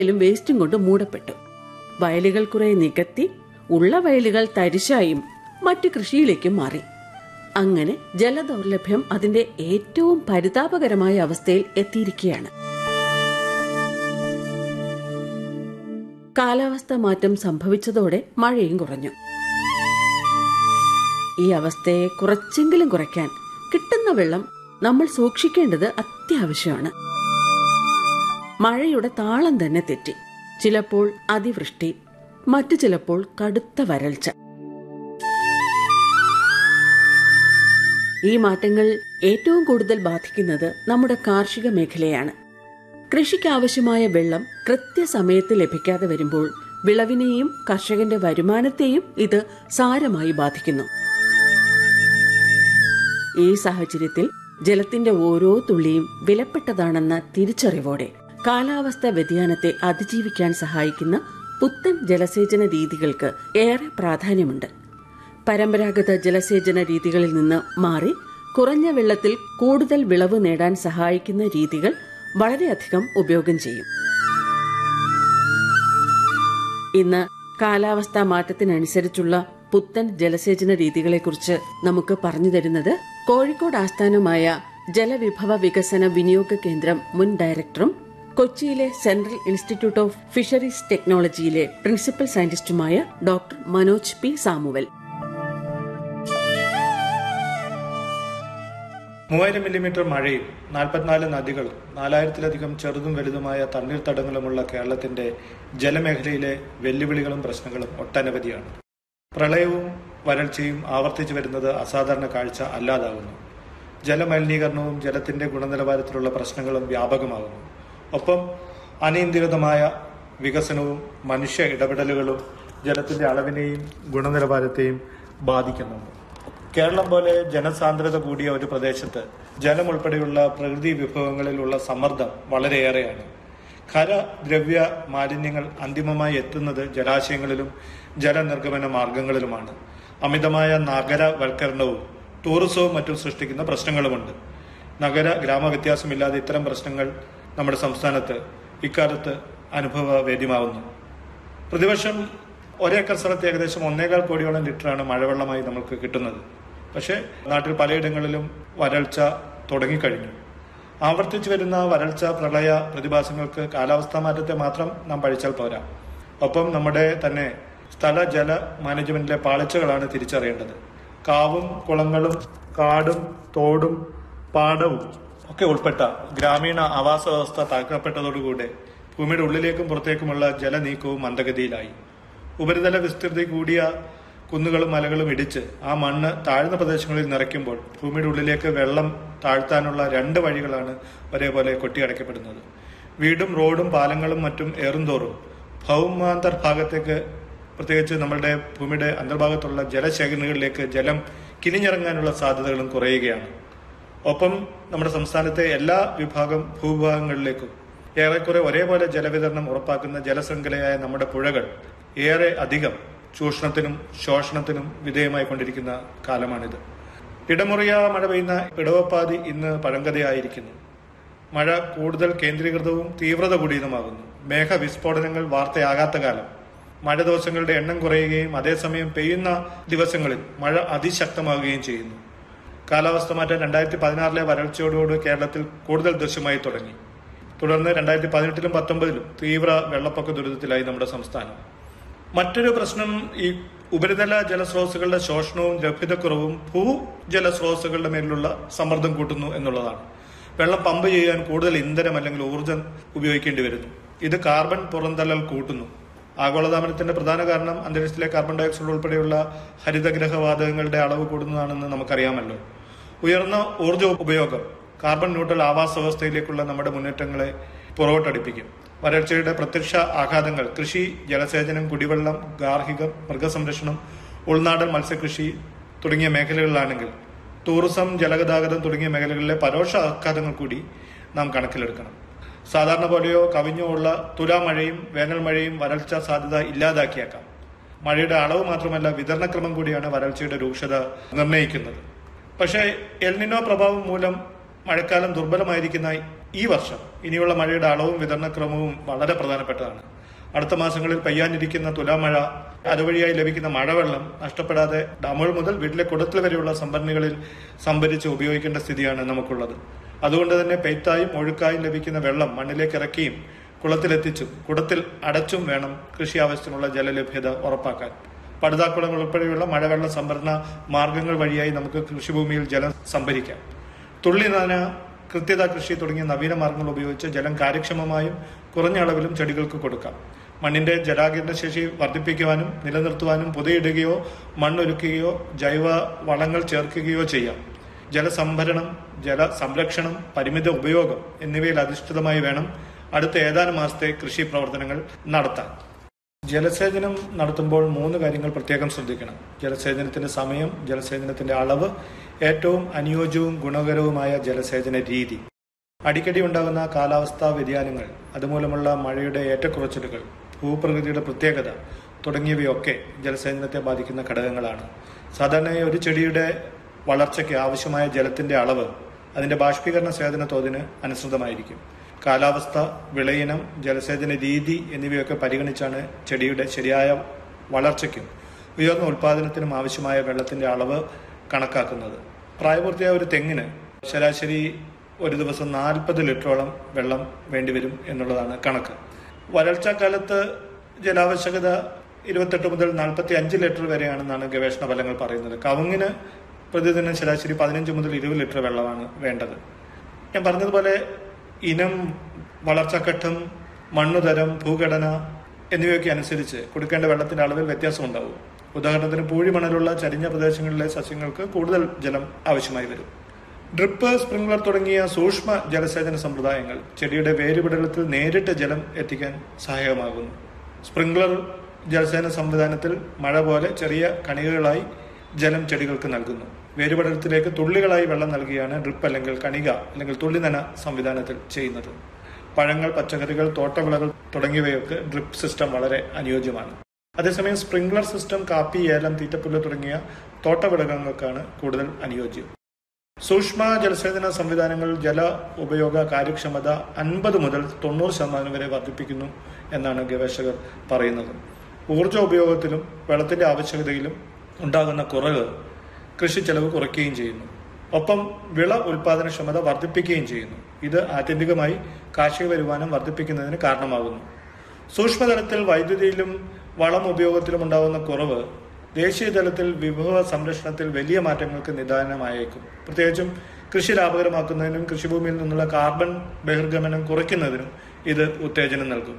ലും വേസ്റ്റും കൊണ്ട് മൂടപ്പെട്ടു വയലുകൾ കുറെ നികത്തി ഉള്ള വയലുകൾ തരിശായും മറ്റു കൃഷിയിലേക്കും മാറി അങ്ങനെ ജലദൗർലഭ്യം അതിന്റെ ഏറ്റവും പരിതാപകരമായ അവസ്ഥയിൽ എത്തിയിരിക്കുകയാണ് കാലാവസ്ഥ മാറ്റം സംഭവിച്ചതോടെ മഴയും കുറഞ്ഞു ഈ അവസ്ഥയെ കുറച്ചെങ്കിലും കുറയ്ക്കാൻ കിട്ടുന്ന വെള്ളം നമ്മൾ സൂക്ഷിക്കേണ്ടത് അത്യാവശ്യമാണ് മഴയുടെ താളം തന്നെ തെറ്റി ചിലപ്പോൾ അതിവൃഷ്ടി മറ്റു ചിലപ്പോൾ കടുത്ത വരൾച്ച ഈ മാറ്റങ്ങൾ ഏറ്റവും കൂടുതൽ ബാധിക്കുന്നത് നമ്മുടെ കാർഷിക മേഖലയാണ് കൃഷിക്ക് ആവശ്യമായ വെള്ളം കൃത്യസമയത്ത് ലഭിക്കാതെ വരുമ്പോൾ വിളവിനെയും കർഷകന്റെ വരുമാനത്തെയും ഇത് സാരമായി ബാധിക്കുന്നു ഈ സാഹചര്യത്തിൽ ജലത്തിന്റെ ഓരോ തുള്ളിയും വിലപ്പെട്ടതാണെന്ന തിരിച്ചറിവോടെ കാലാവസ്ഥ വ്യതിയാനത്തെ അതിജീവിക്കാൻ സഹായിക്കുന്ന പുത്തൻ ജലസേചന രീതികൾക്ക് ഏറെ പ്രാധാന്യമുണ്ട് പരമ്പരാഗത ജലസേചന രീതികളിൽ നിന്ന് മാറി കുറഞ്ഞ വെള്ളത്തിൽ കൂടുതൽ വിളവ് നേടാൻ സഹായിക്കുന്ന രീതികൾ വളരെയധികം ഉപയോഗം ചെയ്യും ഇന്ന് കാലാവസ്ഥാ മാറ്റത്തിനനുസരിച്ചുള്ള പുത്തൻ ജലസേചന രീതികളെക്കുറിച്ച് നമുക്ക് പറഞ്ഞു തരുന്നത് കോഴിക്കോട് ആസ്ഥാനമായ ജലവിഭവ വികസന വിനിയോഗ കേന്ദ്രം മുൻ ഡയറക്ടറും കൊച്ചിയിലെ സെൻട്രൽ ഇൻസ്റ്റിറ്റ്യൂട്ട് ഓഫ് ഫിഷറീസ് ടെക്നോളജിയിലെ പ്രിൻസിപ്പൽ സയന്റിസ്റ്റുമായ ഡോക്ടർ മനോജ് പി സാമുവൽ മൂവായിരം മില്ലിമീറ്റർ മഴയും നാൽപ്പത്തിനാല് നദികളും നാലായിരത്തിലധികം ചെറുതും വലുതുമായ തണ്ണീർത്തടങ്ങളുമുള്ള കേരളത്തിന്റെ ജലമേഖലയിലെ വെല്ലുവിളികളും പ്രശ്നങ്ങളും ഒട്ടനവധിയാണ് പ്രളയവും വരൾച്ചയും ആവർത്തിച്ചു വരുന്നത് അസാധാരണ കാഴ്ച അല്ലാതാകുന്നു ജലമലിനീകരണവും ജലത്തിന്റെ ഗുണനിലവാരത്തിലുള്ള പ്രശ്നങ്ങളും വ്യാപകമാകുന്നു ഒപ്പം അനിയന്ത്രിതമായ വികസനവും മനുഷ്യ ഇടപെടലുകളും ജലത്തിന്റെ അളവിനെയും ഗുണനിലവാരത്തെയും ബാധിക്കുന്നുണ്ട് കേരളം പോലെ ജനസാന്ദ്രത കൂടിയ ഒരു പ്രദേശത്ത് ജലം ഉൾപ്പെടെയുള്ള പ്രകൃതി വിഭവങ്ങളിലുള്ള സമ്മർദ്ദം വളരെയേറെയാണ് ഖര ദ്രവ്യ മാലിന്യങ്ങൾ അന്തിമമായി എത്തുന്നത് ജലാശയങ്ങളിലും ജലനിർഗമന മാർഗങ്ങളിലുമാണ് അമിതമായ നഗരവൽക്കരണവും ടൂറിസവും മറ്റും സൃഷ്ടിക്കുന്ന പ്രശ്നങ്ങളുമുണ്ട് നഗര ഗ്രാമ വ്യത്യാസമില്ലാതെ ഇത്തരം പ്രശ്നങ്ങൾ നമ്മുടെ സംസ്ഥാനത്ത് ഇക്കാലത്ത് അനുഭവവേദ്യമാവുന്നു പ്രതിവർഷം ഒരേക്കർ സ്ഥലത്ത് ഏകദേശം ഒന്നേകാൽ കോടിയോളം ലിറ്ററാണ് മഴവെള്ളമായി നമുക്ക് കിട്ടുന്നത് പക്ഷേ നാട്ടിൽ പലയിടങ്ങളിലും വരൾച്ച തുടങ്ങിക്കഴിഞ്ഞു ആവർത്തിച്ചു വരുന്ന വരൾച്ച പ്രളയ പ്രതിഭാസങ്ങൾക്ക് കാലാവസ്ഥാ മാറ്റത്തെ മാത്രം നാം പഴിച്ചാൽ പോരാ ഒപ്പം നമ്മുടെ തന്നെ സ്ഥല ജല മാനേജ്മെന്റിലെ പാളിച്ചകളാണ് തിരിച്ചറിയേണ്ടത് കാവും കുളങ്ങളും കാടും തോടും പാടവും ഒക്കെ ഉൾപ്പെട്ട ഗ്രാമീണ ആവാസ വ്യവസ്ഥ തകർക്കപ്പെട്ടതോടുകൂടെ ഭൂമിയുടെ ഉള്ളിലേക്കും പുറത്തേക്കുമുള്ള ജലനീക്കവും മന്ദഗതിയിലായി ഉപരിതല വിസ്തൃതി കൂടിയ കുന്നുകളും മലകളും ഇടിച്ച് ആ മണ്ണ് താഴ്ന്ന പ്രദേശങ്ങളിൽ നിറയ്ക്കുമ്പോൾ ഭൂമിയുടെ ഉള്ളിലേക്ക് വെള്ളം താഴ്ത്താനുള്ള രണ്ട് വഴികളാണ് ഒരേപോലെ കൊട്ടിയടക്കപ്പെടുന്നത് വീടും റോഡും പാലങ്ങളും മറ്റും ഏറുംതോറും ഭൗമാന്തർ ഭാഗത്തേക്ക് പ്രത്യേകിച്ച് നമ്മുടെ ഭൂമിയുടെ അന്തർഭാഗത്തുള്ള ജലശേഖരണികളിലേക്ക് ജലം കിനിഞ്ഞിറങ്ങാനുള്ള സാധ്യതകളും കുറയുകയാണ് ഒപ്പം നമ്മുടെ സംസ്ഥാനത്തെ എല്ലാ വിഭാഗം ഭൂവിഭാഗങ്ങളിലേക്കും ഏറെക്കുറെ ഒരേപോലെ ജലവിതരണം ഉറപ്പാക്കുന്ന ജലശൃംഖലയായ നമ്മുടെ പുഴകൾ ഏറെ അധികം ചൂഷണത്തിനും ശോഷണത്തിനും വിധേയമായി കൊണ്ടിരിക്കുന്ന കാലമാണിത് ഇടമുറിയ മഴ പെയ്യുന്ന ഇടവപ്പാതി ഇന്ന് പഴങ്കഥയായിരിക്കുന്നു മഴ കൂടുതൽ കേന്ദ്രീകൃതവും തീവ്രത കൂടിയതുമാകുന്നു മേഘവിസ്ഫോടനങ്ങൾ വാർത്തയാകാത്ത കാലം മഴ ദിവസങ്ങളുടെ എണ്ണം കുറയുകയും അതേസമയം പെയ്യുന്ന ദിവസങ്ങളിൽ മഴ അതിശക്തമാവുകയും ചെയ്യുന്നു കാലാവസ്ഥ മാറ്റം രണ്ടായിരത്തി പതിനാറിലെ വരൾച്ചയോടുകൂടി കേരളത്തിൽ കൂടുതൽ ദൃശ്യമായി തുടങ്ങി തുടർന്ന് രണ്ടായിരത്തി പതിനെട്ടിലും പത്തൊമ്പതിലും തീവ്ര വെള്ളപ്പൊക്ക ദുരിതത്തിലായി നമ്മുടെ സംസ്ഥാനം മറ്റൊരു പ്രശ്നം ഈ ഉപരിതല ജലസ്രോതസ്സുകളുടെ ശോഷണവും ലഭ്യതക്കുറവും ഭൂജലസ്രോതസ്സുകളുടെ മേലുള്ള സമ്മർദ്ദം കൂട്ടുന്നു എന്നുള്ളതാണ് വെള്ളം പമ്പ് ചെയ്യാൻ കൂടുതൽ ഇന്ധനം അല്ലെങ്കിൽ ഊർജം ഉപയോഗിക്കേണ്ടി വരുന്നു ഇത് കാർബൺ പുറന്തള്ളൽ കൂട്ടുന്നു ആഗോളതാപനത്തിന്റെ പ്രധാന കാരണം അന്തരീക്ഷത്തിലെ കാർബൺ ഡയോക്സൈഡ് ഉൾപ്പെടെയുള്ള ഹരിതഗ്രഹവാതകങ്ങളുടെ അളവ് കൂടുന്നതാണെന്ന് നമുക്കറിയാമല്ലോ ഉയർന്ന ഊർജ്ജ ഉപയോഗം കാർബൺ ന്യൂട്രൽ ആവാസ വ്യവസ്ഥയിലേക്കുള്ള നമ്മുടെ മുന്നേറ്റങ്ങളെ പുറകോട്ടടിപ്പിക്കും വരൾച്ചയുടെ പ്രത്യക്ഷ ആഘാതങ്ങൾ കൃഷി ജലസേചനം കുടിവെള്ളം ഗാർഹികം മൃഗസംരക്ഷണം ഉൾനാടൻ മത്സ്യകൃഷി തുടങ്ങിയ മേഖലകളിലാണെങ്കിൽ ടൂറിസം ജലഗതാഗതം തുടങ്ങിയ മേഖലകളിലെ പരോക്ഷ ആഘാതങ്ങൾ കൂടി നാം കണക്കിലെടുക്കണം സാധാരണ പോലെയോ കവിഞ്ഞോ ഉള്ള തുലാമഴയും വേനൽ മഴയും വരൾച്ച സാധ്യത ഇല്ലാതാക്കിയേക്കാം മഴയുടെ അളവ് മാത്രമല്ല വിതരണക്രമം കൂടിയാണ് വരൾച്ചയുടെ രൂക്ഷത നിർണ്ണയിക്കുന്നത് പക്ഷേ എൽനിനോ പ്രഭാവം മൂലം മഴക്കാലം ദുർബലമായിരിക്കുന്ന ഈ വർഷം ഇനിയുള്ള മഴയുടെ അളവും വിതരണക്രമവും വളരെ പ്രധാനപ്പെട്ടതാണ് അടുത്ത മാസങ്ങളിൽ പെയ്യാനിരിക്കുന്ന തുലാമഴ അതുവഴിയായി ലഭിക്കുന്ന മഴവെള്ളം നഷ്ടപ്പെടാതെ ഡാമുകൾ മുതൽ വീട്ടിലെ കുടത്തിൽ വരെയുള്ള സംഭരണികളിൽ സംഭരിച്ച് ഉപയോഗിക്കേണ്ട സ്ഥിതിയാണ് നമുക്കുള്ളത് അതുകൊണ്ട് തന്നെ പെയ്ത്തായും ഒഴുക്കായും ലഭിക്കുന്ന വെള്ളം മണ്ണിലേക്ക് ഇറക്കിയും കുളത്തിലെത്തിച്ചും കുടത്തിൽ അടച്ചും വേണം കൃഷി ആവശ്യത്തിനുള്ള ജലലഭ്യത ഉറപ്പാക്കാൻ പടുതാക്കുളങ്ങൾ ഉൾപ്പെടെയുള്ള മഴവെള്ള സംഭരണ മാർഗങ്ങൾ വഴിയായി നമുക്ക് കൃഷിഭൂമിയിൽ ജലം സംഭരിക്കാം തുള്ളി നന കൃത്യത കൃഷി തുടങ്ങിയ നവീന മാർഗങ്ങൾ ഉപയോഗിച്ച് ജലം കാര്യക്ഷമമായും കുറഞ്ഞ അളവിലും ചെടികൾക്ക് കൊടുക്കാം മണ്ണിന്റെ ജലാകിരണ ശേഷി വർദ്ധിപ്പിക്കുവാനും നിലനിർത്തുവാനും പുതയിടുകയോ മണ്ണൊരുക്കുകയോ ജൈവ വളങ്ങൾ ചേർക്കുകയോ ചെയ്യാം ജലസംഭരണം ജല സംരക്ഷണം പരിമിത ഉപയോഗം എന്നിവയിൽ അധിഷ്ഠിതമായി വേണം അടുത്ത ഏതാനും മാസത്തെ കൃഷി പ്രവർത്തനങ്ങൾ നടത്താൻ ജലസേചനം നടത്തുമ്പോൾ മൂന്ന് കാര്യങ്ങൾ പ്രത്യേകം ശ്രദ്ധിക്കണം ജലസേചനത്തിന്റെ സമയം ജലസേചനത്തിന്റെ അളവ് ഏറ്റവും അനുയോജ്യവും ഗുണകരവുമായ ജലസേചന രീതി അടിക്കടി ഉണ്ടാകുന്ന കാലാവസ്ഥാ വ്യതിയാനങ്ങൾ അതുമൂലമുള്ള മഴയുടെ ഏറ്റക്കുറച്ചിലുകൾ ഭൂപ്രകൃതിയുടെ പ്രത്യേകത തുടങ്ങിയവയൊക്കെ ജലസേചനത്തെ ബാധിക്കുന്ന ഘടകങ്ങളാണ് സാധാരണയായി ഒരു ചെടിയുടെ വളർച്ചയ്ക്ക് ആവശ്യമായ ജലത്തിന്റെ അളവ് അതിന്റെ ബാഷ്പീകരണ സേചന തോതിന് അനുസൃതമായിരിക്കും കാലാവസ്ഥ വിളയിനം ജലസേചന രീതി എന്നിവയൊക്കെ പരിഗണിച്ചാണ് ചെടിയുടെ ശരിയായ വളർച്ചയ്ക്കും ഉയർന്ന ഉൽപാദനത്തിനും ആവശ്യമായ വെള്ളത്തിന്റെ അളവ് കണക്കാക്കുന്നത് പ്രായപൂർത്തിയായ ഒരു തെങ്ങിന് ശരാശരി ഒരു ദിവസം നാൽപ്പത് ലിറ്ററോളം വെള്ളം വേണ്ടിവരും എന്നുള്ളതാണ് കണക്ക് വരൾച്ചാക്കാലത്ത് ജലാവശ്യകത ഇരുപത്തെട്ട് മുതൽ നാൽപ്പത്തി അഞ്ച് ലിറ്റർ വരെയാണെന്നാണ് ഗവേഷണ ഫലങ്ങൾ പറയുന്നത് കവുങ്ങിന് പ്രതിദിനം ശരാശരി പതിനഞ്ച് മുതൽ ഇരുപത് ലിറ്റർ വെള്ളമാണ് വേണ്ടത് ഞാൻ പറഞ്ഞതുപോലെ ഇനം വളർച്ചാഘട്ടം മണ്ണുതരം ഭൂഘടന എന്നിവയൊക്കെ അനുസരിച്ച് കൊടുക്കേണ്ട വെള്ളത്തിന്റെ അളവിൽ വ്യത്യാസം ഉണ്ടാവും ഉദാഹരണത്തിന് പൂഴിമണലുള്ള ചരിഞ്ഞ പ്രദേശങ്ങളിലെ സസ്യങ്ങൾക്ക് കൂടുതൽ ജലം ആവശ്യമായി വരും ഡ്രിപ്പ് സ്പ്രിംഗ്ലർ തുടങ്ങിയ സൂക്ഷ്മ ജലസേചന സമ്പ്രദായങ്ങൾ ചെടിയുടെ വേരുപടലത്തിൽ നേരിട്ട് ജലം എത്തിക്കാൻ സഹായകമാകുന്നു സ്പ്രിംഗ്ലർ ജലസേചന സംവിധാനത്തിൽ മഴ പോലെ ചെറിയ കണികകളായി ജലം ചെടികൾക്ക് നൽകുന്നു വേരുപടലത്തിലേക്ക് തുള്ളികളായി വെള്ളം നൽകിയാണ് ഡ്രിപ്പ് അല്ലെങ്കിൽ കണിക അല്ലെങ്കിൽ തുള്ളിനന സംവിധാനത്തിൽ ചെയ്യുന്നത് പഴങ്ങൾ പച്ചക്കറികൾ തോട്ടവിളകൾ തുടങ്ങിയവയൊക്കെ ഡ്രിപ്പ് സിസ്റ്റം വളരെ അനുയോജ്യമാണ് അതേസമയം സ്പ്രിംഗ്ലർ സിസ്റ്റം കാപ്പി ഏലം തീറ്റപ്പുല്ല് തുടങ്ങിയ തോട്ടവിളകൾക്കാണ് കൂടുതൽ അനുയോജ്യം സൂക്ഷ്മ ജലസേചന സംവിധാനങ്ങൾ ജല ഉപയോഗ കാര്യക്ഷമത അൻപത് മുതൽ തൊണ്ണൂറ് ശതമാനം വരെ വർദ്ധിപ്പിക്കുന്നു എന്നാണ് ഗവേഷകർ പറയുന്നത് ഊർജ ഉപയോഗത്തിലും വെള്ളത്തിന്റെ ആവശ്യകതയിലും ഉണ്ടാകുന്ന കുറവ് കൃഷി ചെലവ് കുറയ്ക്കുകയും ചെയ്യുന്നു ഒപ്പം വിള ഉൽപാദനക്ഷമത വർദ്ധിപ്പിക്കുകയും ചെയ്യുന്നു ഇത് ആത്യന്തികമായി കാർഷിക വരുമാനം വർദ്ധിപ്പിക്കുന്നതിന് കാരണമാകുന്നു സൂക്ഷ്മതലത്തിൽ വൈദ്യുതിയിലും വളം ഉപയോഗത്തിലും ഉണ്ടാകുന്ന കുറവ് ദേശീയ തലത്തിൽ വിഭവ സംരക്ഷണത്തിൽ വലിയ മാറ്റങ്ങൾക്ക് നിദാനമായേക്കും പ്രത്യേകിച്ചും കൃഷി ലാഭകരമാക്കുന്നതിനും കൃഷിഭൂമിയിൽ നിന്നുള്ള കാർബൺ ബഹിർഗമനം കുറയ്ക്കുന്നതിനും ഇത് ഉത്തേജനം നൽകും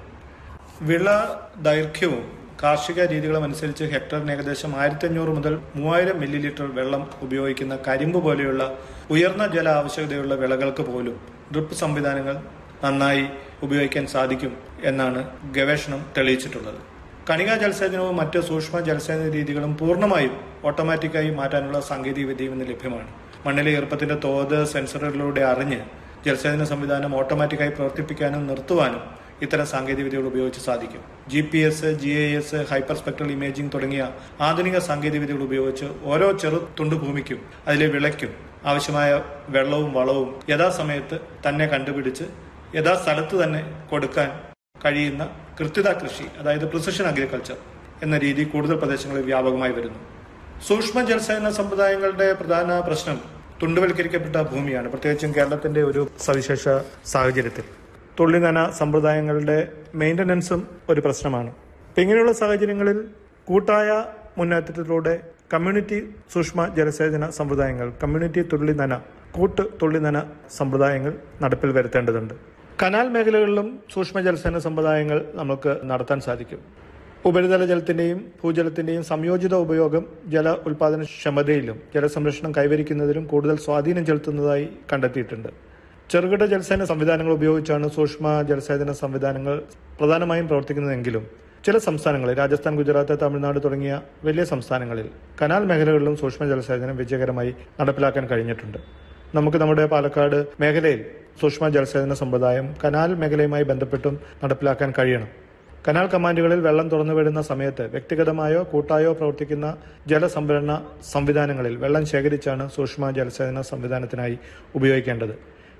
വിള ദൈർഘ്യവും കാർഷിക രീതികളും അനുസരിച്ച് ഹെക്ടറിന് ഏകദേശം ആയിരത്തി അഞ്ഞൂറ് മുതൽ മൂവായിരം മില്ലി ലിറ്റർ വെള്ളം ഉപയോഗിക്കുന്ന കരിമ്പ് പോലെയുള്ള ഉയർന്ന ജല ആവശ്യകതയുള്ള വിളകൾക്ക് പോലും ഡ്രിപ്പ് സംവിധാനങ്ങൾ നന്നായി ഉപയോഗിക്കാൻ സാധിക്കും എന്നാണ് ഗവേഷണം തെളിയിച്ചിട്ടുള്ളത് കണികാ ജലസേചനവും മറ്റ് സൂക്ഷ്മ ജലസേചന രീതികളും പൂർണ്ണമായും ഓട്ടോമാറ്റിക്കായി മാറ്റാനുള്ള സാങ്കേതിക വിദ്യയും ഇന്ന് ലഭ്യമാണ് മണ്ണിലെ ഈർപ്പത്തിന്റെ തോത് സെൻസറുകളിലൂടെ അറിഞ്ഞ് ജലസേചന സംവിധാനം ഓട്ടോമാറ്റിക്കായി പ്രവർത്തിപ്പിക്കാനും നിർത്തുവാനും ഇത്തരം സാങ്കേതിക വിദ്യകൾ ഉപയോഗിച്ച് സാധിക്കും G P S G I S hyper spectral imaging തുടങ്ങിയ ആധുനിക സാങ്കേതിക വിദ്യകൾ ഉപയോഗിച്ച് ഓരോ ചെറു തുണ്ട് ഭൂമിക്കും അതിലെ വിളയ്ക്കും ആവശ്യമായ വെള്ളവും വളവും യഥാസമയത്ത് തന്നെ കണ്ടുപിടിച്ച് യഥാസ്ഥലത്ത് തന്നെ കൊടുക്കാൻ കഴിയുന്ന കൃത്യത കൃഷി അതായത് പ്രിസിഷൻ അഗ്രികൾച്ചർ എന്ന രീതി കൂടുതൽ പ്രദേശങ്ങളിൽ വ്യാപകമായി വരുന്നു സൂക്ഷ്മ ജലസേചന സമ്പ്രദായങ്ങളുടെ പ്രധാന പ്രശ്നം തുണ്ടുവൽക്കരിക്കപ്പെട്ട ഭൂമിയാണ് പ്രത്യേകിച്ചും കേരളത്തിന്റെ ഒരു സവിശേഷ സാഹചര്യത്തിൽ തുള്ളിനന സമ്പ്രദായങ്ങളുടെ മെയിന്റനൻസും ഒരു പ്രശ്നമാണ് അപ്പൊ ഇങ്ങനെയുള്ള സാഹചര്യങ്ങളിൽ കൂട്ടായ മുന്നേറ്റത്തിലൂടെ കമ്മ്യൂണിറ്റി സൂക്ഷ്മ ജലസേചന സമ്പ്രദായങ്ങൾ കമ്മ്യൂണിറ്റി തുള്ളിനന കൂട്ട് തുള്ളിനന സമ്പ്രദായങ്ങൾ നടപ്പിൽ വരുത്തേണ്ടതുണ്ട് കനാൽ മേഖലകളിലും സൂക്ഷ്മ ജലസേന സമ്പ്രദായങ്ങൾ നമുക്ക് നടത്താൻ സാധിക്കും ഉപരിതല ജലത്തിന്റെയും ഭൂജലത്തിന്റെയും സംയോജിത ഉപയോഗം ജല ഉൽപാദനക്ഷമതയിലും ജലസംരക്ഷണം കൈവരിക്കുന്നതിലും കൂടുതൽ സ്വാധീനം ചെലുത്തുന്നതായി കണ്ടെത്തിയിട്ടുണ്ട് ചെറുകിട ജലസേന സംവിധാനങ്ങൾ ഉപയോഗിച്ചാണ് സൂക്ഷ്മ ജലസേചന സംവിധാനങ്ങൾ പ്രധാനമായും പ്രവർത്തിക്കുന്നതെങ്കിലും ചില സംസ്ഥാനങ്ങളിൽ രാജസ്ഥാൻ ഗുജറാത്ത് തമിഴ്നാട് തുടങ്ങിയ വലിയ സംസ്ഥാനങ്ങളിൽ കനാൽ മേഖലകളിലും സൂക്ഷ്മ ജലസേചനം വിജയകരമായി നടപ്പിലാക്കാൻ കഴിഞ്ഞിട്ടുണ്ട് നമുക്ക് നമ്മുടെ പാലക്കാട് മേഖലയിൽ സൂക്ഷ്മ ജലസേചന സമ്പ്രദായം കനാൽ മേഖലയുമായി ബന്ധപ്പെട്ടും നടപ്പിലാക്കാൻ കഴിയണം കനാൽ കമാൻഡുകളിൽ വെള്ളം തുറന്നു വിടുന്ന സമയത്ത് വ്യക്തിഗതമായോ കൂട്ടായോ പ്രവർത്തിക്കുന്ന ജലസംഭരണ സംവിധാനങ്ങളിൽ വെള്ളം ശേഖരിച്ചാണ് സൂക്ഷ്മ ജലസേചന സംവിധാനത്തിനായി ഉപയോഗിക്കേണ്ടത്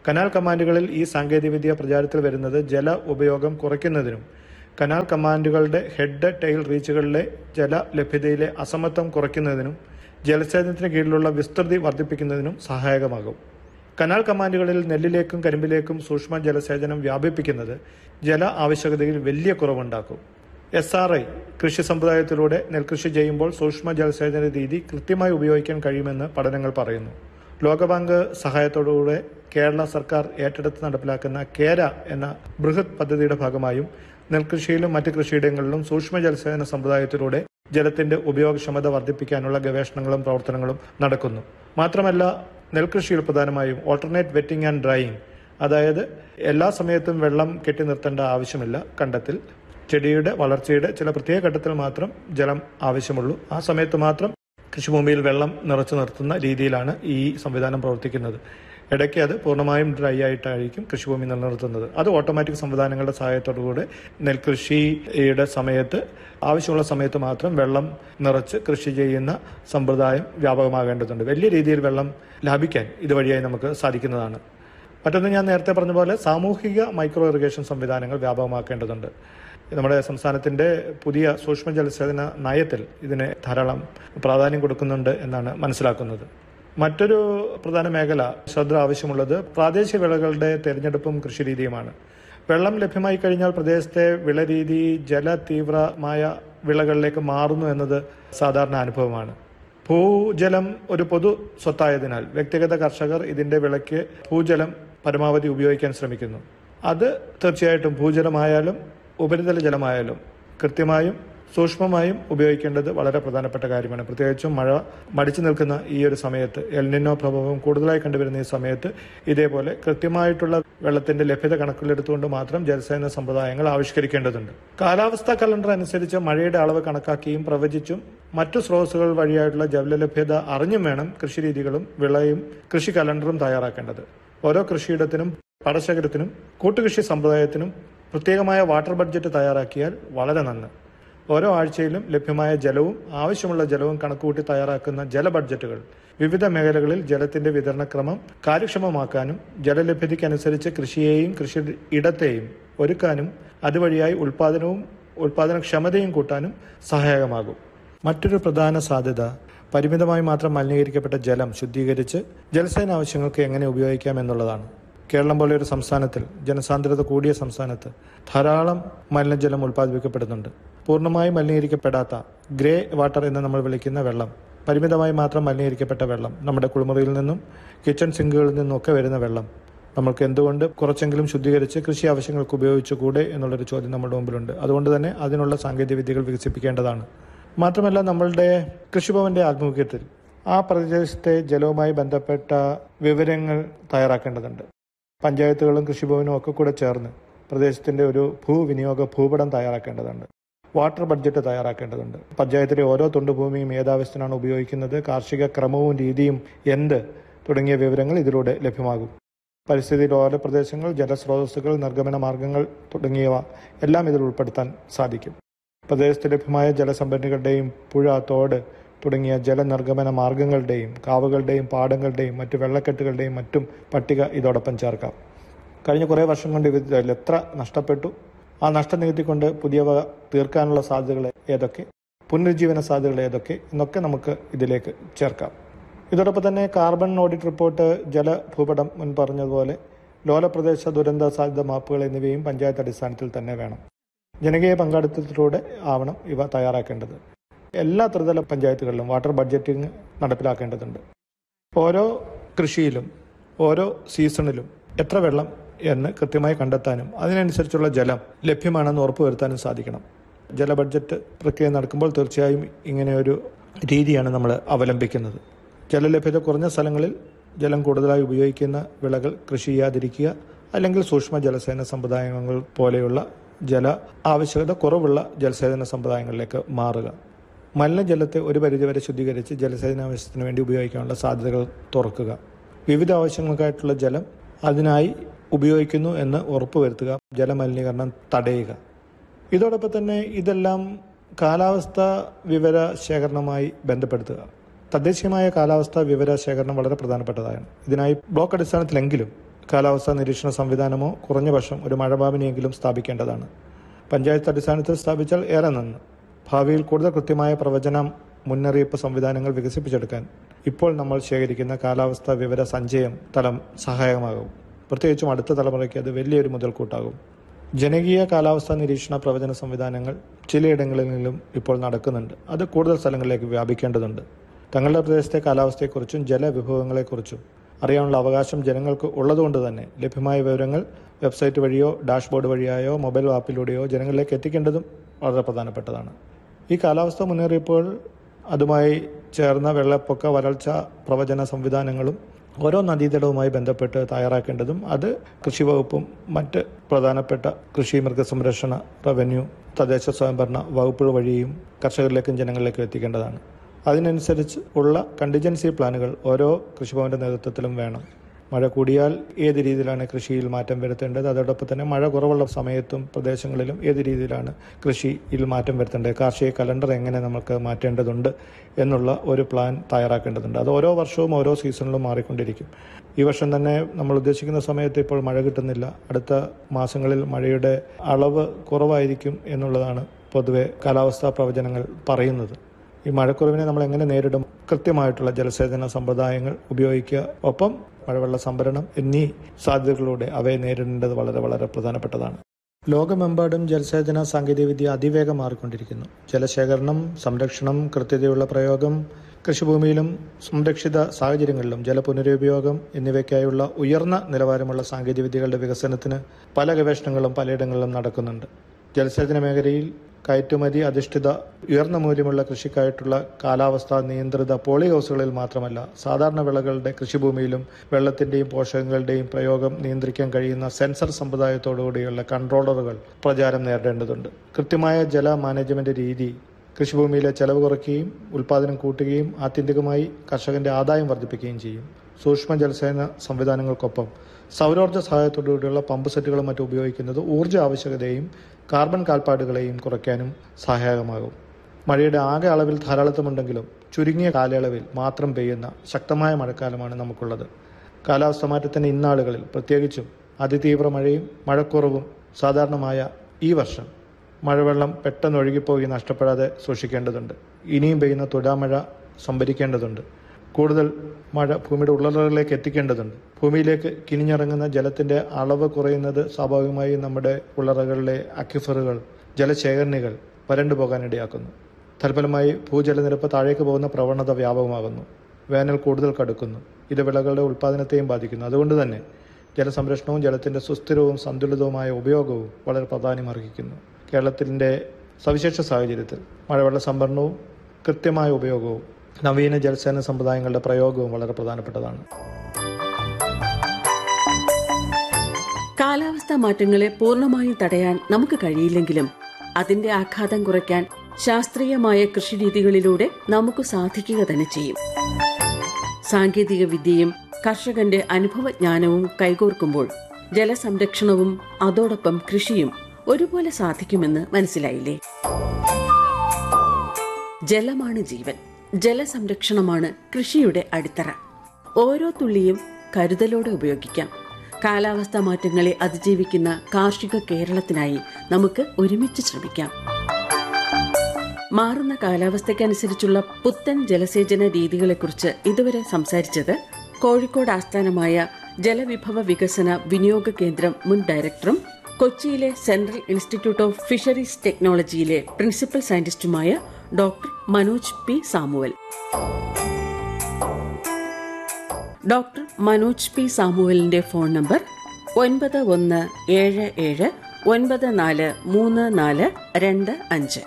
കനാൽ കമാൻഡുകളിൽ ഈ സാങ്കേതികവിദ്യ പ്രചാരത്തിൽ വരുന്നത് ജല ഉപയോഗം കുറയ്ക്കുന്നതിനും കനാൽ കമാൻഡുകളുടെ ഹെഡ് ടെയിൽ റീച്ചുകളിലെ ജല ലഭ്യതയിലെ അസമത്വം കുറയ്ക്കുന്നതിനും ജലസേചനത്തിന് കീഴിലുള്ള വിസ്തൃതി വർദ്ധിപ്പിക്കുന്നതിനും സഹായകമാകും കനാൽ കമാൻഡുകളിൽ നെല്ലിലേക്കും കരിമ്പിലേക്കും സൂക്ഷ്മ ജലസേചനം വ്യാപിപ്പിക്കുന്നത് ജല ആവശ്യകതയിൽ വലിയ കുറവുണ്ടാക്കും എസ് ആർ ഐ കൃഷി സമ്പ്രദായത്തിലൂടെ നെൽകൃഷി ചെയ്യുമ്പോൾ സൂക്ഷ്മ ജലസേചന രീതി കൃത്യമായി ഉപയോഗിക്കാൻ കഴിയുമെന്ന് പഠനങ്ങൾ പറയുന്നു ലോകബാങ്ക് സഹായത്തോടുകൂടെ കേരള സർക്കാർ ഏറ്റെടുത്ത് നടപ്പിലാക്കുന്ന കേര എന്ന ബൃഹത് പദ്ധതിയുടെ ഭാഗമായും നെൽകൃഷിയിലും മറ്റ് കൃഷിയിടങ്ങളിലും സൂക്ഷ്മ ജലസേചന സമ്പ്രദായത്തിലൂടെ ജലത്തിന്റെ ഉപയോഗക്ഷമത വർദ്ധിപ്പിക്കാനുള്ള ഗവേഷണങ്ങളും പ്രവർത്തനങ്ങളും നടക്കുന്നു മാത്രമല്ല നെൽകൃഷിയിൽ പ്രധാനമായും ഓൾട്ടർനേറ്റ് വെറ്റിംഗ് ആൻഡ് ഡ്രൈയിങ് അതായത് എല്ലാ സമയത്തും വെള്ളം കെട്ടി നിർത്തേണ്ട ആവശ്യമില്ല കണ്ടത്തിൽ ചെടിയുടെ വളർച്ചയുടെ ചില പ്രത്യേക ഘട്ടത്തിൽ മാത്രം ജലം ആവശ്യമുള്ളൂ ആ സമയത്ത് മാത്രം കൃഷിഭൂമിയിൽ വെള്ളം നിറച്ചു നിർത്തുന്ന രീതിയിലാണ് ഈ സംവിധാനം പ്രവർത്തിക്കുന്നത് ഇടയ്ക്ക് അത് പൂർണ്ണമായും ഡ്രൈ ആയിട്ടായിരിക്കും കൃഷിഭൂമി നിലനിർത്തുന്നത് അത് ഓട്ടോമാറ്റിക് സംവിധാനങ്ങളുടെ സഹായത്തോടുകൂടെ നെൽകൃഷിയുടെ സമയത്ത് ആവശ്യമുള്ള സമയത്ത് മാത്രം വെള്ളം നിറച്ച് കൃഷി ചെയ്യുന്ന സമ്പ്രദായം വ്യാപകമാകേണ്ടതുണ്ട് വലിയ രീതിയിൽ വെള്ളം ലാഭിക്കാൻ ഇതുവഴിയായി നമുക്ക് സാധിക്കുന്നതാണ് മറ്റൊന്ന് ഞാൻ നേരത്തെ പറഞ്ഞ പോലെ സാമൂഹിക മൈക്രോ ഇറിഗേഷൻ സംവിധാനങ്ങൾ വ്യാപകമാക്കേണ്ടതുണ്ട് നമ്മുടെ സംസ്ഥാനത്തിന്റെ പുതിയ സൂക്ഷ്മ ജലസേചന നയത്തിൽ ഇതിന് ധാരാളം പ്രാധാന്യം കൊടുക്കുന്നുണ്ട് എന്നാണ് മനസ്സിലാക്കുന്നത് മറ്റൊരു പ്രധാന മേഖല ശ്രദ്ധ ആവശ്യമുള്ളത് പ്രാദേശിക വിളകളുടെ തെരഞ്ഞെടുപ്പും കൃഷിരീതിയുമാണ് വെള്ളം ലഭ്യമായി കഴിഞ്ഞാൽ പ്രദേശത്തെ വിളരീതി ജലതീവ്രമായ വിളകളിലേക്ക് മാറുന്നു എന്നത് സാധാരണ അനുഭവമാണ് ഭൂജലം ഒരു പൊതു സ്വത്തായതിനാൽ വ്യക്തിഗത കർഷകർ ഇതിന്റെ വിളയ്ക്ക് ഭൂജലം പരമാവധി ഉപയോഗിക്കാൻ ശ്രമിക്കുന്നു അത് തീർച്ചയായിട്ടും ഭൂജലമായാലും ഉപരിതല ജലമായാലും കൃത്യമായും സൂക്ഷ്മമായും ഉപയോഗിക്കേണ്ടത് വളരെ പ്രധാനപ്പെട്ട കാര്യമാണ് പ്രത്യേകിച്ചും മഴ മടിച്ചു നിൽക്കുന്ന ഈ ഒരു സമയത്ത് എൽനിനോ പ്രഭാവം കൂടുതലായി കണ്ടുവരുന്ന ഈ സമയത്ത് ഇതേപോലെ കൃത്യമായിട്ടുള്ള വെള്ളത്തിന്റെ ലഭ്യത കണക്കിലെടുത്തുകൊണ്ട് മാത്രം ജലസേചന സമ്പ്രദായങ്ങൾ ആവിഷ്കരിക്കേണ്ടതുണ്ട് കാലാവസ്ഥാ കലണ്ടർ അനുസരിച്ച് മഴയുടെ അളവ് കണക്കാക്കിയും പ്രവചിച്ചും മറ്റു സ്രോതസ്സുകൾ വഴിയായിട്ടുള്ള ജലലഭ്യത അറിഞ്ഞും വേണം കൃഷിരീതികളും വിളയും കൃഷി കലണ്ടറും തയ്യാറാക്കേണ്ടത് ഓരോ കൃഷിയിടത്തിനും പടശേഖരത്തിനും കൂട്ടുകൃഷി സമ്പ്രദായത്തിനും പ്രത്യേകമായ വാട്ടർ ബഡ്ജറ്റ് തയ്യാറാക്കിയാൽ വളരെ നന്ന് ഓരോ ആഴ്ചയിലും ലഭ്യമായ ജലവും ആവശ്യമുള്ള ജലവും കണക്കുകൂട്ടി തയ്യാറാക്കുന്ന ജല ബഡ്ജറ്റുകൾ വിവിധ മേഖലകളിൽ ജലത്തിന്റെ വിതരണക്രമം കാര്യക്ഷമമാക്കാനും ജലലഭ്യതയ്ക്കനുസരിച്ച് കൃഷിയെയും കൃഷി ഇടത്തെയും ഒരുക്കാനും അതുവഴിയായി ഉൽപാദനവും ഉൽപാദനക്ഷമതയും കൂട്ടാനും സഹായകമാകും മറ്റൊരു പ്രധാന സാധ്യത പരിമിതമായി മാത്രം മലിനീകരിക്കപ്പെട്ട ജലം ശുദ്ധീകരിച്ച് ജലസേന ആവശ്യങ്ങൾക്ക് എങ്ങനെ ഉപയോഗിക്കാം എന്നുള്ളതാണ് കേരളം പോലെ ഒരു സംസ്ഥാനത്തിൽ ജനസാന്ദ്രത കൂടിയ സംസ്ഥാനത്ത് ധാരാളം മലിനജലം ഉൽപ്പാദിപ്പിക്കപ്പെടുന്നുണ്ട് പൂർണ്ണമായും മലിനീകരിക്കപ്പെടാത്ത ഗ്രേ വാട്ടർ എന്ന് നമ്മൾ വിളിക്കുന്ന വെള്ളം പരിമിതമായി മാത്രം മലിനീകരിക്കപ്പെട്ട വെള്ളം നമ്മുടെ കുളിമുറിയിൽ നിന്നും കിച്ചൺ സിങ്കുകളിൽ നിന്നും ഒക്കെ വരുന്ന വെള്ളം നമ്മൾക്ക് എന്തുകൊണ്ട് കുറച്ചെങ്കിലും ശുദ്ധീകരിച്ച് കൃഷി ആവശ്യങ്ങൾക്ക് ഉപയോഗിച്ചുകൂടെ എന്നുള്ളൊരു ചോദ്യം നമ്മുടെ മുമ്പിലുണ്ട് അതുകൊണ്ട് തന്നെ അതിനുള്ള സാങ്കേതിക വിദ്യകൾ വികസിപ്പിക്കേണ്ടതാണ് മാത്രമല്ല നമ്മളുടെ കൃഷിഭവന്റെ ആഭിമുഖ്യത്തിൽ ആ പ്രദേശത്തെ ജലവുമായി ബന്ധപ്പെട്ട വിവരങ്ങൾ തയ്യാറാക്കേണ്ടതുണ്ട് പഞ്ചായത്തുകളും കൃഷിഭവനും ഒക്കെ കൂടെ ചേർന്ന് പ്രദേശത്തിന്റെ ഒരു ഭൂവിനിയോഗ ഭൂപടം തയ്യാറാക്കേണ്ടതുണ്ട് വാട്ടർ ബഡ്ജറ്റ് തയ്യാറാക്കേണ്ടതുണ്ട് പഞ്ചായത്തിലെ ഓരോ തുണ്ടുഭൂമിയും ഏതാവശ്യത്തിനാണ് ഉപയോഗിക്കുന്നത് കാർഷിക ക്രമവും രീതിയും എന്ത് തുടങ്ങിയ വിവരങ്ങൾ ഇതിലൂടെ ലഭ്യമാകും പരിസ്ഥിതി ലോല പ്രദേശങ്ങൾ ജലസ്രോതസ്സുകൾ നിർഗമന മാർഗങ്ങൾ തുടങ്ങിയവ എല്ലാം ഇതിൽ ഉൾപ്പെടുത്താൻ സാധിക്കും പ്രദേശത്ത് ലഭ്യമായ ജലസംഭരണികളുടെയും പുഴ തോട് തുടങ്ങിയ ജലനിർഗമന മാർഗങ്ങളുടെയും കാവുകളുടെയും പാടങ്ങളുടെയും മറ്റു വെള്ളക്കെട്ടുകളുടെയും മറ്റും പട്ടിക ഇതോടൊപ്പം ചേർക്കാം കഴിഞ്ഞ കുറേ വർഷം കൊണ്ട് ഇതിൽ എത്ര നഷ്ടപ്പെട്ടു ആ നഷ്ടം നികത്തിക്കൊണ്ട് പുതിയവ തീർക്കാനുള്ള സാധ്യതകൾ ഏതൊക്കെ പുനരുജ്ജീവന സാധ്യതകൾ ഏതൊക്കെ എന്നൊക്കെ നമുക്ക് ഇതിലേക്ക് ചേർക്കാം ഇതോടൊപ്പം തന്നെ കാർബൺ ഓഡിറ്റ് റിപ്പോർട്ട് ജലഭൂപടം മുൻ പറഞ്ഞതുപോലെ ലോലപ്രദേശ ദുരന്ത സാധ്യത മാപ്പുകൾ എന്നിവയും പഞ്ചായത്ത് അടിസ്ഥാനത്തിൽ തന്നെ വേണം ജനകീയ പങ്കാളിത്തത്തിലൂടെ ആവണം ഇവ തയ്യാറാക്കേണ്ടത് എല്ലാ ത്രിതല പഞ്ചായത്തുകളിലും വാട്ടർ ബഡ്ജറ്റിംഗ് നടപ്പിലാക്കേണ്ടതുണ്ട് ഓരോ കൃഷിയിലും ഓരോ സീസണിലും എത്ര വെള്ളം എന്ന് കൃത്യമായി കണ്ടെത്താനും അതിനനുസരിച്ചുള്ള ജലം ലഭ്യമാണെന്ന് ഉറപ്പുവരുത്താനും സാധിക്കണം ജല ബഡ്ജറ്റ് പ്രക്രിയ നടക്കുമ്പോൾ തീർച്ചയായും ഇങ്ങനെ ഒരു രീതിയാണ് നമ്മൾ അവലംബിക്കുന്നത് ജലലഭ്യത കുറഞ്ഞ സ്ഥലങ്ങളിൽ ജലം കൂടുതലായി ഉപയോഗിക്കുന്ന വിളകൾ കൃഷി ചെയ്യാതിരിക്കുക അല്ലെങ്കിൽ സൂക്ഷ്മ ജലസേന സമ്പ്രദായങ്ങൾ പോലെയുള്ള ജല ആവശ്യകത കുറവുള്ള ജലസേചന സമ്പ്രദായങ്ങളിലേക്ക് മാറുക മലിനജലത്തെ ഒരു പരിധിവരെ ശുദ്ധീകരിച്ച് ജലസേചന ആവശ്യത്തിന് വേണ്ടി ഉപയോഗിക്കാനുള്ള സാധ്യതകൾ തുറക്കുക വിവിധ ആവശ്യങ്ങൾക്കായിട്ടുള്ള ജലം അതിനായി ഉപയോഗിക്കുന്നു എന്ന് ഉറപ്പുവരുത്തുക ജലമലിനീകരണം തടയുക ഇതോടൊപ്പം തന്നെ ഇതെല്ലാം കാലാവസ്ഥ വിവര ശേഖരണവുമായി ബന്ധപ്പെടുത്തുക തദ്ദേശീയമായ കാലാവസ്ഥ വിവര ശേഖരണം വളരെ പ്രധാനപ്പെട്ടതാണ് ഇതിനായി ബ്ലോക്ക് അടിസ്ഥാനത്തിലെങ്കിലും കാലാവസ്ഥാ നിരീക്ഷണ സംവിധാനമോ കുറഞ്ഞ പക്ഷം ഒരു മഴഭാവിനിയെങ്കിലും സ്ഥാപിക്കേണ്ടതാണ് പഞ്ചായത്ത് അടിസ്ഥാനത്തിൽ സ്ഥാപിച്ചാൽ ഏറെ നന്ന് ഭാവിയിൽ കൂടുതൽ കൃത്യമായ പ്രവചന മുന്നറിയിപ്പ് സംവിധാനങ്ങൾ വികസിപ്പിച്ചെടുക്കാൻ ഇപ്പോൾ നമ്മൾ ശേഖരിക്കുന്ന കാലാവസ്ഥാ വിവര സഞ്ചയം തലം സഹായകമാകും പ്രത്യേകിച്ചും അടുത്ത തലമുറയ്ക്ക് അത് വലിയൊരു മുതൽക്കൂട്ടാകും ജനകീയ കാലാവസ്ഥാ നിരീക്ഷണ പ്രവചന സംവിധാനങ്ങൾ ചിലയിടങ്ങളിലും ഇപ്പോൾ നടക്കുന്നുണ്ട് അത് കൂടുതൽ സ്ഥലങ്ങളിലേക്ക് വ്യാപിക്കേണ്ടതുണ്ട് തങ്ങളുടെ പ്രദേശത്തെ കാലാവസ്ഥയെക്കുറിച്ചും ജലവിഭവങ്ങളെക്കുറിച്ചും അറിയാനുള്ള അവകാശം ജനങ്ങൾക്ക് ഉള്ളതുകൊണ്ട് തന്നെ ലഭ്യമായ വിവരങ്ങൾ വെബ്സൈറ്റ് വഴിയോ ഡാഷ്ബോർഡ് വഴിയായോ മൊബൈൽ ആപ്പിലൂടെയോ ജനങ്ങളിലേക്ക് എത്തിക്കേണ്ടതും വളരെ പ്രധാനപ്പെട്ടതാണ് ഈ കാലാവസ്ഥ മുന്നറിയിപ്പുകൾ അതുമായി ചേർന്ന വെള്ളപ്പൊക്ക വരൾച്ച പ്രവചന സംവിധാനങ്ങളും ഓരോ നദീതടവുമായി ബന്ധപ്പെട്ട് തയ്യാറാക്കേണ്ടതും അത് കൃഷി വകുപ്പും മറ്റ് പ്രധാനപ്പെട്ട കൃഷി മൃഗസംരക്ഷണ റവന്യൂ തദ്ദേശ സ്വയംഭരണ വകുപ്പുകൾ വഴിയും കർഷകരിലേക്കും ജനങ്ങളിലേക്കും എത്തിക്കേണ്ടതാണ് അതിനനുസരിച്ച് ഉള്ള കണ്ടിജൻസി പ്ലാനുകൾ ഓരോ കൃഷിഭവന്റെ നേതൃത്വത്തിലും വേണം മഴ കൂടിയാൽ ഏത് രീതിയിലാണ് കൃഷിയിൽ മാറ്റം വരുത്തേണ്ടത് അതോടൊപ്പം തന്നെ മഴ കുറവുള്ള സമയത്തും പ്രദേശങ്ങളിലും ഏത് രീതിയിലാണ് കൃഷിയിൽ മാറ്റം വരുത്തേണ്ടത് കാർഷിക കലണ്ടർ എങ്ങനെ നമുക്ക് മാറ്റേണ്ടതുണ്ട് എന്നുള്ള ഒരു പ്ലാൻ തയ്യാറാക്കേണ്ടതുണ്ട് അത് ഓരോ വർഷവും ഓരോ സീസണിലും മാറിക്കൊണ്ടിരിക്കും ഈ വർഷം തന്നെ നമ്മൾ ഉദ്ദേശിക്കുന്ന സമയത്ത് ഇപ്പോൾ മഴ കിട്ടുന്നില്ല അടുത്ത മാസങ്ങളിൽ മഴയുടെ അളവ് കുറവായിരിക്കും എന്നുള്ളതാണ് പൊതുവെ കാലാവസ്ഥാ പ്രവചനങ്ങൾ പറയുന്നത് ഈ മഴക്കുറവിനെ നമ്മൾ എങ്ങനെ നേരിടും കൃത്യമായിട്ടുള്ള ജലസേചന സമ്പ്രദായങ്ങൾ ഉപയോഗിക്കുക ഒപ്പം മഴവെള്ള സംഭരണം എന്നീ സാധ്യതകളിലൂടെ അവയെ നേരിടേണ്ടത് വളരെ വളരെ പ്രധാനപ്പെട്ടതാണ് ലോകമെമ്പാടും ജലസേചന സാങ്കേതികവിദ്യ അതിവേഗം മാറിക്കൊണ്ടിരിക്കുന്നു ജലശേഖരണം സംരക്ഷണം കൃത്യതയുള്ള പ്രയോഗം കൃഷിഭൂമിയിലും സംരക്ഷിത സാഹചര്യങ്ങളിലും ജലപുനരുപയോഗം എന്നിവയ്ക്കായുള്ള ഉയർന്ന നിലവാരമുള്ള സാങ്കേതികവിദ്യകളുടെ വികസനത്തിന് പല ഗവേഷണങ്ങളും പലയിടങ്ങളിലും നടക്കുന്നുണ്ട് ജലസേചന മേഖലയിൽ കയറ്റുമതി അധിഷ്ഠിത ഉയർന്ന മൂല്യമുള്ള കൃഷിക്കായിട്ടുള്ള കാലാവസ്ഥാ നിയന്ത്രിത പോളി ഹൗസുകളിൽ മാത്രമല്ല സാധാരണ വിളകളുടെ കൃഷിഭൂമിയിലും വെള്ളത്തിന്റെയും പോഷകങ്ങളുടെയും പ്രയോഗം നിയന്ത്രിക്കാൻ കഴിയുന്ന സെൻസർ സമ്പ്രദായത്തോടുകൂടിയുള്ള കൺട്രോളറുകൾ പ്രചാരം നേടേണ്ടതുണ്ട് കൃത്യമായ ജല മാനേജ്മെന്റ് രീതി കൃഷിഭൂമിയിലെ ചെലവ് കുറയ്ക്കുകയും ഉൽപാദനം കൂട്ടുകയും ആത്യന്തികമായി കർഷകന്റെ ആദായം വർദ്ധിപ്പിക്കുകയും ചെയ്യും സൂക്ഷ്മ ജലസേന സംവിധാനങ്ങൾക്കൊപ്പം സൗരോർജ്ജ സഹായത്തോടുകൂടിയുള്ള പമ്പ് സെറ്റുകളും മറ്റും ഉപയോഗിക്കുന്നത് ഊർജ്ജ ആവശ്യകതയും കാർബൺ കാൽപ്പാടുകളെയും കുറയ്ക്കാനും സഹായകമാകും മഴയുടെ ആകെ അളവിൽ ധാരാളത്വമുണ്ടെങ്കിലും ചുരുങ്ങിയ കാലയളവിൽ മാത്രം പെയ്യുന്ന ശക്തമായ മഴക്കാലമാണ് നമുക്കുള്ളത് കാലാവസ്ഥ മാറ്റത്തിന്റെ ഇന്നാളുകളിൽ പ്രത്യേകിച്ചും അതിതീവ്ര മഴയും മഴക്കുറവും സാധാരണമായ ഈ വർഷം മഴവെള്ളം പെട്ടെന്ന് ഒഴുകിപ്പോയി നഷ്ടപ്പെടാതെ സൂക്ഷിക്കേണ്ടതുണ്ട് ഇനിയും പെയ്യുന്ന തുലാമഴ സംഭരിക്കേണ്ടതുണ്ട് കൂടുതൽ മഴ ഭൂമിയുടെ ഉള്ളറകളിലേക്ക് എത്തിക്കേണ്ടതുണ്ട് ഭൂമിയിലേക്ക് കിനിഞ്ഞിറങ്ങുന്ന ജലത്തിന്റെ അളവ് കുറയുന്നത് സ്വാഭാവികമായും നമ്മുടെ ഉള്ളറകളിലെ അക്യുഫറുകൾ ജലശേഖരണികൾ വരണ്ടു പോകാനിടയാക്കുന്നു തൽഫലമായി ഭൂജലനിരപ്പ് താഴേക്ക് പോകുന്ന പ്രവണത വ്യാപകമാകുന്നു വേനൽ കൂടുതൽ കടുക്കുന്നു ഇത് വിളകളുടെ ഉൽപ്പാദനത്തെയും ബാധിക്കുന്നു അതുകൊണ്ട് തന്നെ ജലസംരക്ഷണവും ജലത്തിന്റെ സുസ്ഥിരവും സന്തുലിതവുമായ ഉപയോഗവും വളരെ പ്രാധാന്യം അർഹിക്കുന്നു കേരളത്തിന്റെ സവിശേഷ സാഹചര്യത്തിൽ മഴവെള്ള സംഭരണവും കൃത്യമായ ഉപയോഗവും നവീന ജലസേന സമ്പ്രദായങ്ങളുടെ പ്രയോഗവും വളരെ പ്രധാനപ്പെട്ടതാണ് കാലാവസ്ഥാ മാറ്റങ്ങളെ പൂർണ്ണമായും തടയാൻ നമുക്ക് കഴിയില്ലെങ്കിലും അതിന്റെ ആഘാതം കുറയ്ക്കാൻ ശാസ്ത്രീയമായ കൃഷിരീതികളിലൂടെ നമുക്ക് സാധിക്കുക തന്നെ ചെയ്യും സാങ്കേതിക വിദ്യയും കർഷകന്റെ അനുഭവജ്ഞാനവും കൈകോർക്കുമ്പോൾ ജലസംരക്ഷണവും അതോടൊപ്പം കൃഷിയും ഒരുപോലെ സാധിക്കുമെന്ന് മനസ്സിലായില്ലേ ജലമാണ് ജീവൻ ജലസംരക്ഷണമാണ് കൃഷിയുടെ അടിത്തറ ഓരോ തുള്ളിയും കരുതലോടെ ഉപയോഗിക്കാം കാലാവസ്ഥാ മാറ്റങ്ങളെ അതിജീവിക്കുന്ന കാർഷിക കേരളത്തിനായി നമുക്ക് ഒരുമിച്ച് ശ്രമിക്കാം മാറുന്ന കാലാവസ്ഥയ്ക്കനുസരിച്ചുള്ള പുത്തൻ ജലസേചന രീതികളെക്കുറിച്ച് ഇതുവരെ സംസാരിച്ചത് കോഴിക്കോട് ആസ്ഥാനമായ ജലവിഭവ വികസന വിനിയോഗ കേന്ദ്രം മുൻ ഡയറക്ടറും കൊച്ചിയിലെ സെൻട്രൽ ഇൻസ്റ്റിറ്റ്യൂട്ട് ഓഫ് ഫിഷറീസ് ടെക്നോളജിയിലെ പ്രിൻസിപ്പൽ സയന്റിസ്റ്റുമായ doctor Manoj P Samuel doctor Manoj P സാമുവലിന്റെ ഫോൺ നമ്പർ ഒൻപത് ഒന്ന് ഏഴ് ഏഴ് ഒൻപത് നാല് മൂന്ന് നാല് രണ്ട് അഞ്ച്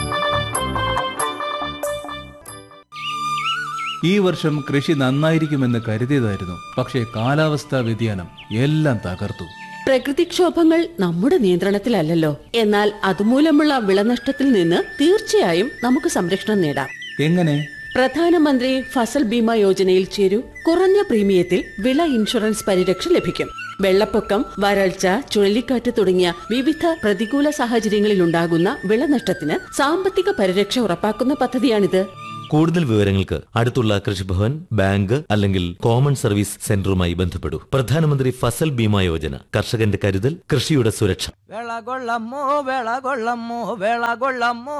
ഈ വർഷം കൃഷി നന്നായിരിക്കുമെന്ന് കരുതിയതായിരുന്നു പക്ഷേ കാലാവസ്ഥാ വ്യതിയാനം എല്ലാം തകർത്തു പ്രകൃതിക്ഷോഭങ്ങൾ നമ്മുടെ നിയന്ത്രണത്തിലല്ലല്ലോ എന്നാൽ അതുമൂലമുള്ള വിളനഷ്ടത്തിൽ നിന്ന് തീർച്ചയായും നമുക്ക് സംരക്ഷണം നേടാം എങ്ങനെ പ്രധാനമന്ത്രി ഫസൽ ബീമ യോജനയിൽ ചേരൂ കുറഞ്ഞ പ്രീമിയത്തിൽ വിള ഇൻഷുറൻസ് പരിരക്ഷ ലഭിക്കും വെള്ളപ്പൊക്കം വരൾച്ച ചുഴലിക്കാറ്റ് തുടങ്ങിയ വിവിധ പ്രതികൂല സാഹചര്യങ്ങളിൽ ഉണ്ടാകുന്ന വിളനഷ്ടത്തിന് സാമ്പത്തിക പരിരക്ഷ ഉറപ്പാക്കുന്ന പദ്ധതിയാണിത് കൂടുതൽ വിവരങ്ങൾക്ക് അടുത്തുള്ള കൃഷിഭവൻ ബാങ്ക് അല്ലെങ്കിൽ കോമൺ സർവീസ് സെന്ററുമായി ബന്ധപ്പെടൂ പ്രധാനമന്ത്രി ഫസൽ ബീമ യോജന കർഷകന്റെ കരുതൽ കൃഷിയുടെ സുരക്ഷ വെളകൊള്ളമ്മോ വെളകൊള്ളമ്മോ വെളകൊള്ളമ്മോ